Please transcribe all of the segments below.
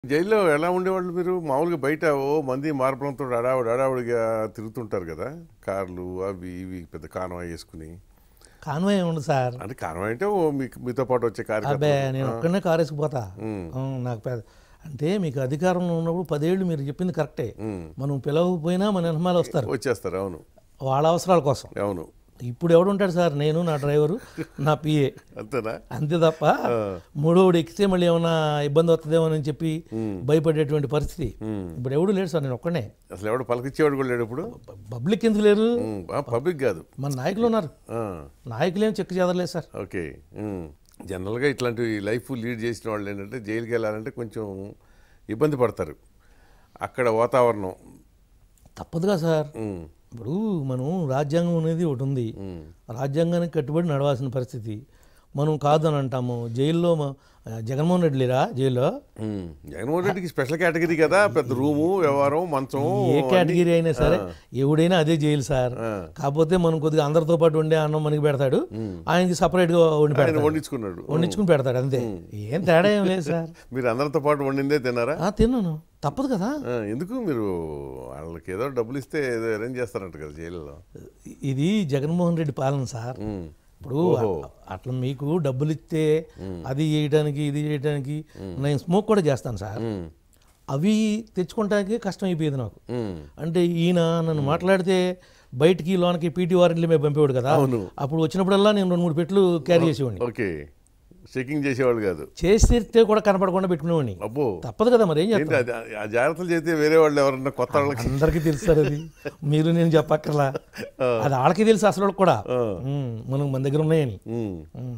జైల్లో ఎలా ఉండేవాళ్ళు మీరు మామూలుగా బయట ఓ మంది మార్పులంతో అడావుడు అడావుడిగా తిరుగుతుంటారు కదా కార్లు అవి ఇవి పెద్ద కాన్వాయ్ వేసుకుని కాన్వాయ్ ఉండదు సార్ అంటే కాన్వాయ్ అంటే ఓ మీకు మీతో పాటు వచ్చే అబ్బే కార్యకర్తలు నేను ఒక్కడనే కారు వేసుకుపోతా ఆ, నాకు పెద్ద అంటే మీకు అధికారంలో ఉన్నప్పుడు పదేళ్ళు మీరు చెప్పింది కరెక్టే మనం పిలవకపోయినా మన వెనమాల వస్తారు వచ్చేస్తారు అవును వాళ్ళ అవసరాల కోసం అవును ఇప్పుడు ఎవడు ఉంటాడు సార్ నేను నా డ్రైవరు నా పిఏ అంతేనా అంతే తప్ప మూడోడు ఎక్కితే మళ్ళీ ఏమైనా ఇబ్బంది వస్తుందేమో అని చెప్పి భయపడేటువంటి పరిస్థితి ఇప్పుడు ఎవడు లేడు సార్ నేను ఒక్కనే అసలు ఎవడు పలకిచ్చేవాడు కూడా లేడు ఇప్పుడు పబ్లిక్ ఎందుకు లేరు ఉమ్, ఆ, పబ్లిక్ కాదు మన నాయకులు ఉన్నారు ఆ, నాయకులేం చెక్ చేదలేదు సార్ ఓకే ఉమ్. జనరల్గా ఇట్లాంటి లైఫ్ లీడ్ చేసిన వాళ్ళు ఏంటంటే జైలుకి వెళ్ళాలంటే కొంచెం ఇబ్బంది పడతారు అక్కడ వాతావరణం తప్పదుగా సార్ ఉమ్, ఇప్పుడు మనం రాజ్యాంగం అనేది ఒకటి ఉంది రాజ్యాంగానికి కట్టుబడి నడవాల్సిన పరిస్థితి మనం కాదని అంటాము జైల్లో మ- జగన్మోహన్ రెడ్డి లేరా జైల్లో ఉమ్. జగన్మోహన్ రెడ్డికి స్పెషల్ కేటగిరీ కదా పెద్ద రూము వ్యవహారం మంచం ఏ కేటగిరీ అయినా సరే ఎవడైనా అదే జైలు సార్ కాకపోతే మనం కొద్దిగా అందరితో పాటు వండే అన్నం మనకి పెడతాడు ఆయనకి సపరేట్గా వండి ఆయన పెడతాడు వండించుకున్నాడు వండించుకుని పెడతాడు అంతే ఏం తేడా ఏం లేదు సార్ మీరు అందరితో పాటు వండిందే తిన్నారా ఆ, తిన్నాను తప్పదు కదా ఆ, ఎందుకు మీరు వాళ్ళకి ఏదో డబ్బులు ఇస్తే ఏదో అరేంజ్ చేస్తారంట కదా జైల్లో ఇది జగన్మోహన్ రెడ్డి పాలన సార్ ఉమ్. ఇప్పుడు అట్లా మీకు డబ్బులు ఇస్తే అది చేయడానికి ఇది చేయడానికి నేను స్మోక్ కూడా చేస్తాను సార్ ఉమ్. అవి తెచ్చుకోవడానికి కష్టం అయిపోయేది నాకు ఉమ్. అంటే ఈయన నన్ను మాట్లాడితే బయటికి లోనకి పీటీ వారెంట్లు మేము పంపేవాడు కదా అవును. అప్పుడు వచ్చినప్పుడల్లా నేను రెండు మూడు పెట్లు క్యారీ చేసేవాడిని ఓకే చెకింగ్ చేసేవాళ్ళు కాదు చేస్తే కూడా కనపడకుండా పెట్టుకునేవాడిని అబ్బో తప్పదు కదా మరి ఏం ఏంటి చేస్తాం అది- ఆ జాగ్రత్తలు చేస్తే వేరే వాళ్ళు ఎవరన్నా కొత్త వాళ్ళకి అందరికీ తెలుసు సార్ అది మీరు నేను చెప్పక్కర్లా అది వాళ్ళకి తెలుసు అసలు వాళ్ళకి కూడా ఉమ్, మనం మన దగ్గర ఉన్నాయని ఉమ్. ఉమ్.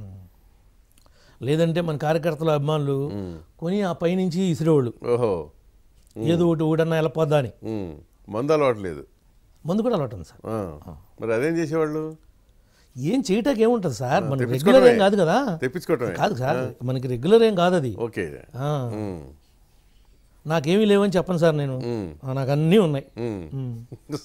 లేదంటే మన కార్యకర్తల అభిమానులు కొని ఆ పైనుంచి ఇసిరేవాళ్ళు ఓహో ఏదో ఒకటి ఊడన్నా వెళ్ళిపోద్దా అని ఉమ్. మందు అలవాట్లేదు మందు కూడా అలవాటు ఉంది సార్ ఆ. మరి అదేం చేసేవాళ్ళు ఏం చేయటానికి ఏముంటుంది సార్ మనకి తెప్పించుకోవడమే. రెగ్యులర్ ఏం కాదు కదా తెప్పించుకోవటమే కాదు సార్ మనకి రెగ్యులర్ ఏం కాదు అది ఓకే ఆ, ఉమ్. నాకేమీ లేవని చెప్పను సార్ నేను ఉమ్. ఆ, నాకు అన్నీ ఉన్నాయి ఉమ్. ఉమ్.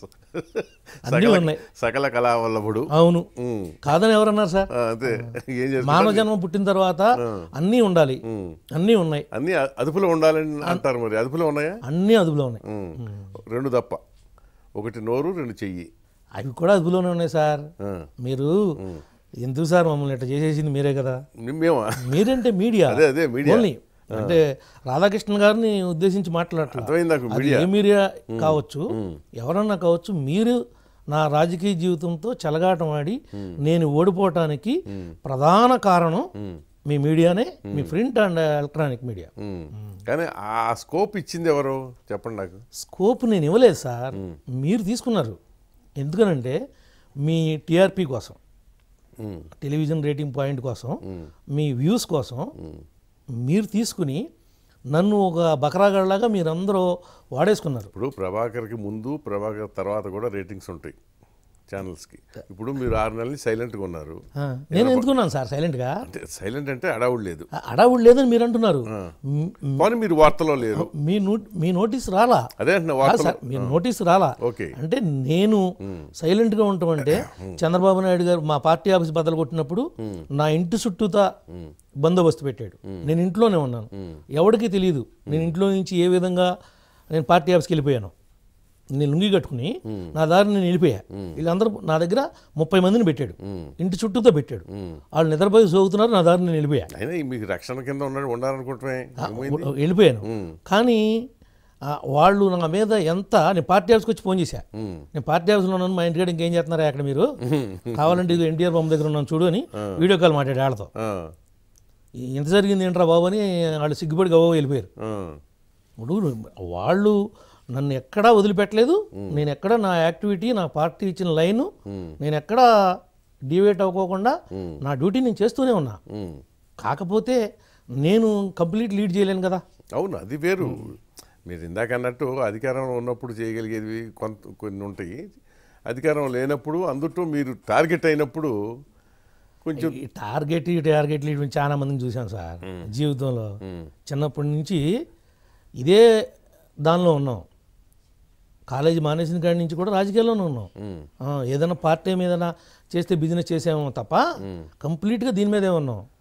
అన్నీ సకల ఉన్నాయి సకల కళావల్లభుడు అవును ఉమ్. కాదని ఎవరన్నారు సార్ ఆ, అంతే ఏం చేస్తారు మానవ జన్మ పుట్టిన తర్వాత అన్నీ ఉండాలి ఉమ్. అన్నీ ఉన్నాయి అన్ని అ- అదుపులో ఉండాలని అంటారు మరి అదుపులో ఉన్నాయా అన్నీ అదుపులో ఉన్నాయి ఉమ్. రెండు తప్ప ఒకటి నోరు రెండు చెయ్యి అవి కూడా అదుపులోనే ఉన్నాయి సార్ ఆ. మీరు ఎందుకు సార్ మమ్మల్ని ఇట్లా చేసేసింది మీరే కదా మేమా మీరంటే మీడియా అదే అదే మీడియా ఓన్లీ అంటే రాధాకృష్ణ గారిని ఉద్దేశించి మాట్లాడట్లా అర్థమైంది నాకు అది మీడియా ఏ మీడియా కావచ్చు ఎవరన్నా కావచ్చు మీరు నా రాజకీయ జీవితంతో చెలగాటం ఆడి నేను ఓడిపోవటానికి ప్రధాన కారణం మీ మీడియానే మీ print and electronic media um. కానీ ఆ స్కోప్ ఇచ్చింది ఎవరు చెప్పండి నాకు స్కోప్ నేను ఇవ్వలేదు సార్ మీరు తీసుకున్నారు ఎందుకనంటే మీ టీఆర్పీ కోసం ఉమ్. టెలివిజన్ రేటింగ్ పాయింట్ కోసం మీ వ్యూస్ కోసం మీరు తీసుకుని నన్ను ఒక బకరాగడలాగా మీరందరూ వాడేసుకున్నారు ఇప్పుడు ప్రభాకర్కి ముందు ప్రభాకర్ తర్వాత కూడా రేటింగ్స్ ఉంటాయి ఛానల్స్కి ఇప్పుడు మీరు ఆరు నెలలు సైలెంట్గా ఉన్నారు ఆ, నేను ఎందుకున్నాను సార్ సైలెంట్గా అంటే సైలెంట్ అంటే అడావుడు లేదు అడావుడు లేదని మీరు అంటున్నారు మ్- కానీ మీరు వార్తలో లేరు మీ నో మీ నోటీస్ రాలా అదే అంటున్నా కాదు వార్తలో సార్ మీరు నోటీస్ రాలా ఓకే అంటే నేను సైలెంట్గా ఉండటం అంటే చంద్రబాబు నాయుడు గారు మా పార్టీ ఆఫీస్ బద్దలు కొట్టినప్పుడు నా ఇంటి చుట్టూతా బందోబస్తు పెట్టాడు నేను ఇంట్లోనే ఉన్నాను ఎవరికి తెలియదు నేను ఇంట్లో నుంచి ఏ విధంగా నేను పార్టీ ఆఫీస్కి వెళ్ళిపోయాను నేను లుంగి కట్టుకుని నా దారి నేను వెళ్ళిపోయా వీళ్ళందరూ నా దగ్గర ముప్పై మందిని పెట్టాడు ఇంటి చుట్టూతో పెట్టాడు వాళ్ళు నిద్రపోయి సోగుతున్నారు నా దారి నేను వెళ్ళిపోయా అయినా ఈ మీకు రక్షణ కింద ఉన్నాడు ఉండాలనుకుంటున్నామే ఏమైంది వెళ్ళిపోయాను కానీ ఆ, వాళ్ళు నా మీద ఎంత నేను పార్టీ ఆఫీస్కి వచ్చి ఫోన్ చేశా ఉమ్. నేను పార్టీ ఆఫీస్లో ఉన్నాను మా ఇంటికాడ ఇంకేం చేస్తున్నారా అక్కడ మీరు కావాలంటే ఇది ఎన్టీఆర్ బొమ్మ దగ్గర ఉన్నాను చూడు అని వీడియో కాల్ మాట్లాడి వాళ్ళతో ఆ, ఎంత జరిగింది ఏంట్రా బాబు అని వాళ్ళు సిగ్గుపడి గవ్వ వెళ్ళిపోయారు ఆ, ఇప్పుడు వాళ్ళు నన్ను ఎక్కడా వదిలిపెట్టలేదు నేను ఎక్కడ నా యాక్టివిటీ నా పార్టీ ఇచ్చిన లైను నేను ఎక్కడా డివేట్ అవ్వకోకుండా నా డ్యూటీ నేను చేస్తూనే ఉన్నా ఉమ్. కాకపోతే నేను కంప్లీట్ లీడ్ చేయలేను కదా అవును అది వేరు మీరు ఇందాక అన్నట్టు అధికారంలో ఉన్నప్పుడు చేయగలిగేవి కొంత కొన్ని ఉంటాయి అధికారం లేనప్పుడు అందుట్లో మీరు టార్గెట్ అయినప్పుడు కొంచెం ఈ టార్గెట్ ఈ టార్గెట్ ఇటువంటి చాలా మందిని చూశాను సార్ జీవితంలో చిన్నప్పటి నుంచి ఇదే దానిలో ఉన్నాం కాలేజీ మానేసిన కాడి నుంచి కూడా రాజకీయాల్లోనే ఉన్నాం ఉమ్, ఆ, ఏదైనా పార్ట్ టైం ఏదైనా చేస్తే బిజినెస్ చేసామో తప్ప కంప్లీట్గా దీని మీదే ఉన్నాం